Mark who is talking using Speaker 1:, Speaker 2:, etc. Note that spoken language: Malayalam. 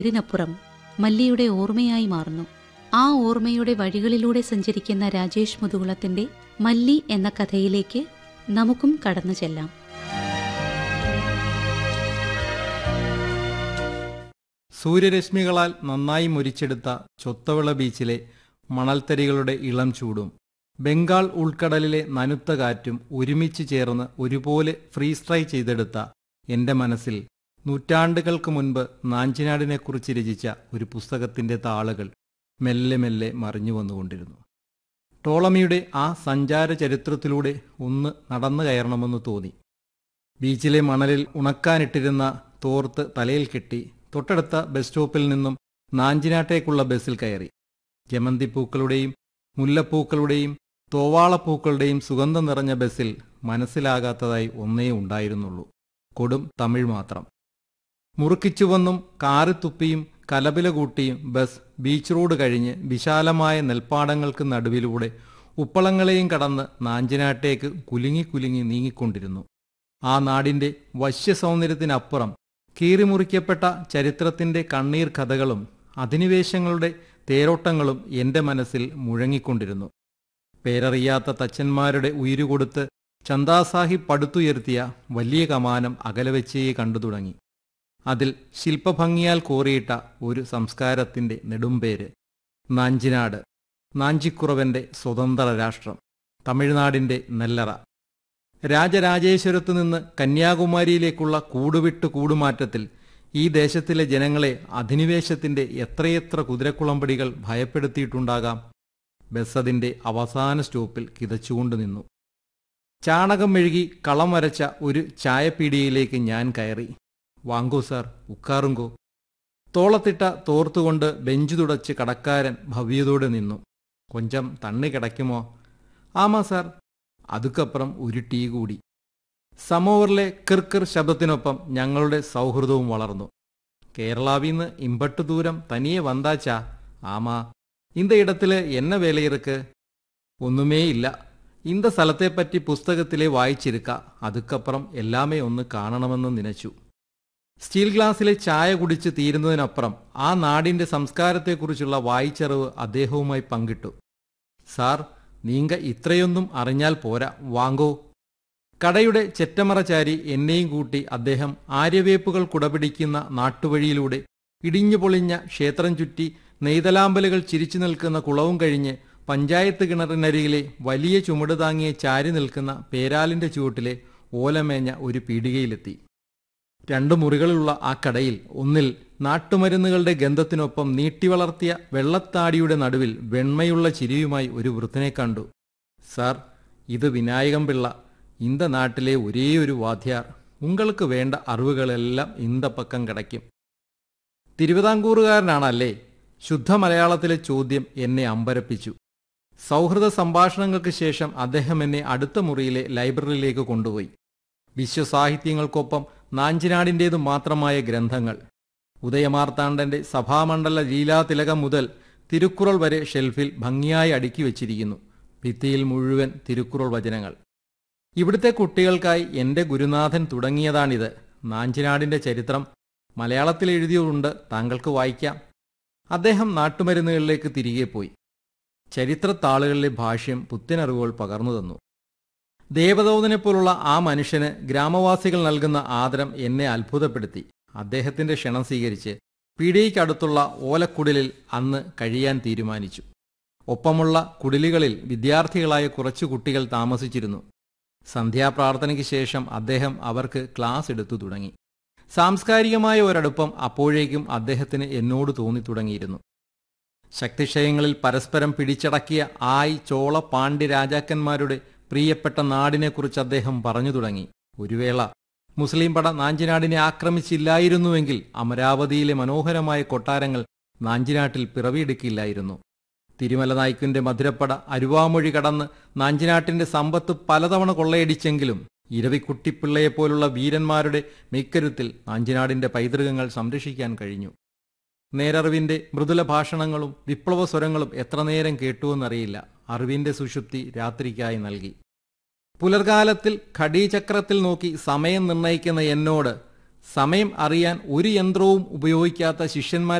Speaker 1: ഇതിനപ്പുറം മല്ലിയുടെ ഓർമ്മയായി മാറുന്നു ആ ഓർമ്മയുടെ വഴികളിലൂടെ സഞ്ചരിക്കുന്ന രാജേഷ് മുതുകുളത്തിന്റെ മല്ലി എന്ന കഥയിലേക്ക് നമുക്കും കടന്നു ചെല്ലാം
Speaker 2: സൂര്യരശ്മികളാൽ നന്നായി മുരിച്ചെടുത്ത ചൊത്തവിള ബീച്ചിലെ മണൽത്തരികളുടെ ഇളം ചൂടും ബംഗാൾ ഉൾക്കടലിലെ നനുത്ത കാറ്റും ഒരുമിച്ച് ചേർന്ന് ഒരുപോലെ ഫ്രീസ് ട്രൈ ചെയ്തെടുത്ത എന്റെ മനസ്സിൽ നൂറ്റാണ്ടുകൾക്ക് മുൻപ് നാഞ്ചിനാടിനെക്കുറിച്ച് രചിച്ച ഒരു പുസ്തകത്തിന്റെ താളുകൾ മെല്ലെ മെല്ലെ മറിഞ്ഞു വന്നുകൊണ്ടിരുന്നു ടോളമിയുടെ ആ സഞ്ചാര ചരിത്രത്തിലൂടെ ഒന്ന് നടന്നു കയറണമെന്ന് തോന്നി ബീച്ചിലെ മണലിൽ ഉണക്കാനിട്ടിരുന്ന തോർത്ത് തലയിൽ കെട്ടി തൊട്ടടുത്ത ബസ് സ്റ്റോപ്പിൽ നിന്നും നാഞ്ചിനാട്ടേക്കുള്ള ബസ്സിൽ കയറി ജമന്തിപ്പൂക്കളുടെയും മുല്ലപ്പൂക്കളുടെയും തോവാളപ്പൂക്കളുടെയും സുഗന്ധം നിറഞ്ഞ ബസ്സിൽ മനസ്സിലാകാത്തതായി ഒന്നേ ഉണ്ടായിരുന്നുള്ളൂ കൊടും തമിഴ് മാത്രം മുറുക്കിച്ചുവന്നും കാറി തുപ്പിയും കലപില കൂട്ടിയും ബസ് ബീച്ച് റോഡ് കഴിഞ്ഞ് വിശാലമായ നെൽപ്പാടങ്ങൾക്ക് നടുവിലൂടെ ഉപ്പളങ്ങളെയും കടന്ന് നാഞ്ചിനാട്ടേക്ക് കുലുങ്ങി കുലുങ്ങി നീങ്ങിക്കൊണ്ടിരുന്നു ആ നാടിന്റെ വശ്യസൗന്ദര്യത്തിനപ്പുറം കീറിമുറിക്കപ്പെട്ട ചരിത്രത്തിന്റെ കണ്ണീർ കഥകളും അധിനിവേശങ്ങളുടെ തേരോട്ടങ്ങളും എന്റെ മനസ്സിൽ മുഴങ്ങിക്കൊണ്ടിരുന്നു പേരറിയാത്ത തച്ചന്മാരുടെ ഉയിരുകൊടുത്ത് ചന്ദാസാഹിബ് പടുത്തുയർത്തിയ വലിയ കമാനം അകലവെച്ചേ കണ്ടു തുടങ്ങി അതിൽ ശില്പഭംഗിയാൽ കോറിയിട്ട ഒരു സംസ്കാരത്തിന്റെ നെടുമ്പേര് നാഞ്ചിനാട് നാഞ്ചിക്കുറവന്റെ സ്വതന്ത്ര രാഷ്ട്രം തമിഴ്നാടിന്റെ നെല്ലറ രാജരാജേശ്വരത്തു നിന്ന് കന്യാകുമാരിയിലേക്കുള്ള കൂടുവിട്ട് കൂടുമാറ്റത്തിൽ ഈ ദേശത്തിലെ ജനങ്ങളെ അധിനിവേശത്തിന്റെ എത്രയെത്ര കുതിരക്കുളമ്പടികൾ ഭയപ്പെടുത്തിയിട്ടുണ്ടാകാം ബസ് അതിന്റെ അവസാന സ്റ്റോപ്പിൽ കിതച്ചുകൊണ്ട് നിന്നു ചാണകം മെഴുകി കളം വരച്ച ഒരു ചായപ്പീടികയിലേക്ക് ഞാൻ കയറി വാങ്കോ സാർ ഉക്കാറുങ്കോ തോളത്തിട്ട തോർത്തുകൊണ്ട് ബെഞ്ച് തുടച്ച് കടക്കാരൻ ഭവ്യതോടെ നിന്നു കൊഞ്ചം തണ്ണി കിടക്കുമോ ആമാ സാർ അതുക്കപ്പുറം ഒരു ടീ കൂടി സമോവറിലെ കിർക്കിർ ശബ്ദത്തിനൊപ്പം ഞങ്ങളുടെ സൗഹൃദവും വളർന്നു കേരളാവിന്ന് ഇമ്പട്ട് ദൂരം തനിയെ വந்தாച്ചാ ആമാ இந்த இடத்துல என்ன வேலை இருக்கு ഒന്നുമേ ഇല്ല இந்த സ്ഥലത്തെപ്പറ്റി പുസ്തകത്തിലെ വായിച്ചിരിക്ക അതുക്കപ്പുറം എല്ലാമേ ഒന്ന് കാണണമെന്ന് നനച്ചു സ്റ്റീൽ ഗ്ലാസ്സിലെ ചായ കുടിച്ച് തീരുന്നതിനപ്പുറം ആ നാടിന്റെ സംസ്കാരത്തെക്കുറിച്ചുള്ള വായിച്ചറിവ് അദ്ദേഹവുമായി പങ്കിട്ടു സാർ നീങ്ക ഇത്രയൊന്നും അറിഞ്ഞാൽ പോരാ വാങ്ങോ കടയുടെ ചെറ്റമറചാരി എന്നെയും കൂട്ടി അദ്ദേഹം ആര്യവേപ്പുകൾ കുടപിടിക്കുന്ന നാട്ടുവഴിയിലൂടെ ഇടിഞ്ഞു പൊളിഞ്ഞ ക്ഷേത്രം ചുറ്റി നെയ്തലാമ്പലുകൾ ചിരിച്ചു നിൽക്കുന്ന കുളവും കഴിഞ്ഞ് പഞ്ചായത്ത് കിണറിനരികിലെ വലിയ ചുമട് താങ്ങിയ ചാരി നിൽക്കുന്ന പേരാലിന്റെ ചുവട്ടിലെ ഓലമേഞ്ഞ ഒരു പീടികയിലെത്തി രണ്ടു മുറികളുള്ള ആ കടയിൽ ഒന്നിൽ നാട്ടുമരുന്നുകളുടെ ഗന്ധത്തിനൊപ്പം നീട്ടിവളർത്തിയ വെള്ളത്താടിയുടെ നടുവിൽ വെണ്മയുള്ള ചിരിയുമായി ഒരു വൃദ്ധനെ കണ്ടു സാർ ഇത് വിനായകം പിള്ള ഇന്ത നാട്ടിലെ ഒരേ ഒരു വാദ്യാർ ഉങ്ങൾക്ക് വേണ്ട അറിവുകളെല്ലാം ഇന്ത പക്കം കിടക്കും തിരുവിതാംകൂറുകാരനാണല്ലേ ശുദ്ധ മലയാളത്തിലെ ചോദ്യം എന്നെ അമ്പരപ്പിച്ചു സൗഹൃദ സംഭാഷണങ്ങൾക്ക് ശേഷം അദ്ദേഹം എന്നെ അടുത്ത മുറിയിലെ ലൈബ്രറിയിലേക്ക് കൊണ്ടുപോയി വിശ്വസാഹിത്യങ്ങൾക്കൊപ്പം നാഞ്ചിനാടിൻ്റേതു മാത്രമായ ഗ്രന്ഥങ്ങൾ ഉദയമാർത്താണ്ഡന്റെ സഭാമണ്ഡല ലീലാതിലകം മുതൽ തിരുക്കുറൾ വരെ ഷെൽഫിൽ ഭംഗിയായി അടുക്കി വച്ചിരിക്കുന്നു ഭിത്തിയിൽ മുഴുവൻ തിരുക്കുറൾ വചനങ്ങൾ ഇവിടുത്തെ കുട്ടികൾക്കായി എന്റെ ഗുരുനാഥൻ തുടങ്ങിയതാണിത് നാഞ്ചിനാടിന്റെ ചരിത്രം മലയാളത്തിൽ എഴുതിയതുണ്ട് താങ്കൾക്ക് വായിക്കാം അദ്ദേഹം നാട്ടുമരുന്നുകളിലേക്ക് തിരികെ പോയി ചരിത്രത്താളുകളിലെ ഭാഷ്യം പുത്തനറിവുകൾ പകർന്നു തന്നു ദേവദൗതനെ പോലുള്ള ആ മനുഷ്യന് ഗ്രാമവാസികൾ നൽകുന്ന ആദരം എന്നെ അത്ഭുതപ്പെടുത്തി അദ്ദേഹത്തിന്റെ ക്ഷണം സ്വീകരിച്ച് പീടികയ്ക്കടുത്തുള്ള ഓലക്കുടിലിൽ അന്ന് കഴിയാൻ തീരുമാനിച്ചു ഒപ്പമുള്ള കുടിലുകളിൽ വിദ്യാർത്ഥികളായ കുറച്ചു കുട്ടികൾ താമസിച്ചിരുന്നു സന്ധ്യാപ്രാർത്ഥനയ്ക്ക് ശേഷം അദ്ദേഹം അവർക്ക് ക്ലാസ് എടുത്തു തുടങ്ങി സാംസ്കാരികമായ ഒരടുപ്പം അപ്പോഴേക്കും അദ്ദേഹത്തിന് എന്നോട് തോന്നി തുടങ്ങിയിരുന്നു ശക്തിക്ഷയങ്ങളിൽ പരസ്പരം പിടിച്ചടക്കിയ ആയി ചോള പാണ്ഡ്യ രാജാക്കന്മാരുടെ പ്രിയപ്പെട്ട നാടിനെക്കുറിച്ച് അദ്ദേഹം പറഞ്ഞു തുടങ്ങി ഒരു വേള മുസ്ലിം പട നാഞ്ചിനാടിനെ ആക്രമിച്ചില്ലായിരുന്നുവെങ്കിൽ അമരാവതിയിലെ മനോഹരമായ കൊട്ടാരങ്ങൾ നാഞ്ചിനാട്ടിൽ പിറവിയെടുക്കില്ലായിരുന്നു തിരുമല നായ്ക്കിന്റെ മധുരപ്പട അരുവാമൊഴി കടന്ന് നാഞ്ചിനാട്ടിന്റെ സമ്പത്ത് പലതവണ കൊള്ളയടിച്ചെങ്കിലും ഇരവിക്കുട്ടിപ്പിള്ളയെപ്പോലുള്ള വീരന്മാരുടെ മെയ്ക്കരുത്തിൽ നാഞ്ചിനാടിന്റെ പൈതൃകങ്ങൾ സംരക്ഷിക്കാൻ കഴിഞ്ഞു നേരറിവിന്റെ മൃദുല ഭാഷണങ്ങളും വിപ്ലവ സ്വരങ്ങളും എത്ര നേരം കേട്ടുവെന്നറിയില്ല അറിവിന്റെ സുഷുപ്തി രാത്രിക്കായി നൽകി പുലർകാലത്തിൽ ഘടീചക്രത്തിൽ നോക്കി സമയം നിർണയിക്കുന്ന എന്നോട് സമയം അറിയാൻ ഒരു യന്ത്രവും ഉപയോഗിക്കാത്ത ശിഷ്യന്മാരെ